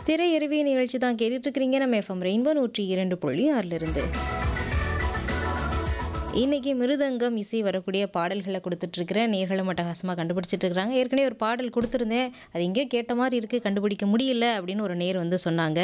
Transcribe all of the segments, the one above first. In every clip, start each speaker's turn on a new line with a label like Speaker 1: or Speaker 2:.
Speaker 1: திரையருவி நிகழ்ச்சி தான் கேட்டுட்டு இருக்கிறீங்க நம்ம எஃப்எம் ரெயின்போ நூற்றி இரண்டு புள்ளி ஆறிலிருந்து இன்னைக்கு மிருதங்கம் இசை வரக்கூடிய பாடல்களை கொடுத்துட்ருக்கிறேன் நேர்களும் அட்டகாசமாக கண்டுபிடிச்சிட்டு இருக்கிறாங்க ஏற்கனவே ஒரு பாடல் கொடுத்துருந்தேன் அது எங்கேயோ கேட்ட மாதிரி இருக்குது கண்டுபிடிக்க முடியல அப்படின்னு ஒரு நேர் வந்து சொன்னாங்க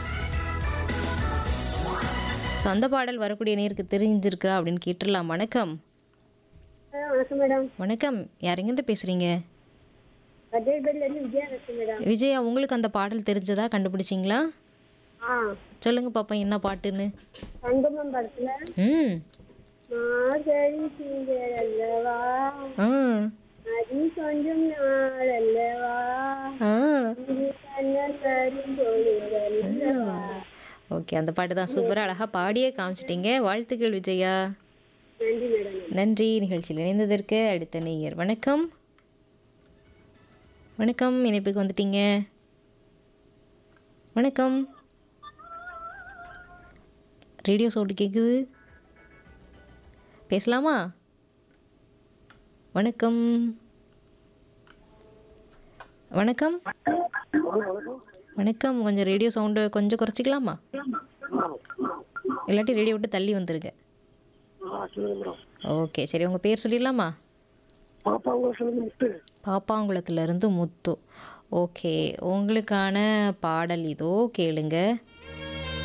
Speaker 1: ஸோ அந்த பாடல் வரக்கூடிய நேருக்கு தெரிஞ்சிருக்கா அப்படின்னு கேட்டுடலாம் வணக்கம்
Speaker 2: வணக்கம் மேடம்
Speaker 1: வணக்கம் யார் எங்கேருந்து பேசுகிறீங்க
Speaker 2: கஜேபேட்லேருந்து விஜயா பேசுகிறேன் மேடம்
Speaker 1: விஜயா உங்களுக்கு அந்த பாடல் தெரிஞ்சதா கண்டுபிடிச்சிங்களா
Speaker 2: ஆ
Speaker 1: சொல்லுங்க பாப்பா என்ன பாட்டுன்னு
Speaker 2: சங்கமம் படத்துல
Speaker 1: ம்
Speaker 2: மார்கழி திங்கள் அல்லவா
Speaker 1: ஆ
Speaker 2: அது கொஞ்சம் நாள் அல்லவா
Speaker 1: ஆ
Speaker 2: இது கண்ணன் தரும் பொழுதல்லவா
Speaker 1: ஓகே அந்த பாட்டு தான் சூப்பராக அழகாக பாடியே காமிச்சிட்டீங்க வாழ்த்துக்கள் விஜயா
Speaker 2: நன்றி மேடம்
Speaker 1: நன்றி நிகழ்ச்சியில் இணைந்ததற்கு அடுத்த நேயர் வணக்கம் வணக்கம் இணைப்புக்கு வந்துட்டீங்க வணக்கம் ரேடியோ சவுண்டு கேட்குது பேசலாமா வணக்கம் வணக்கம் வணக்கம் கொஞ்சம் ரேடியோ சவுண்டு கொஞ்சம் குறைச்சிக்கலாமா இல்லாட்டி ரேடியோ விட்டு தள்ளி வந்துருங்க ஓகே சரி உங்கள் பேர் சொல்லிடலாமா பாப்பாங்குளத்துலேருந்து முத்து ஓகே உங்களுக்கான பாடல் இதோ கேளுங்க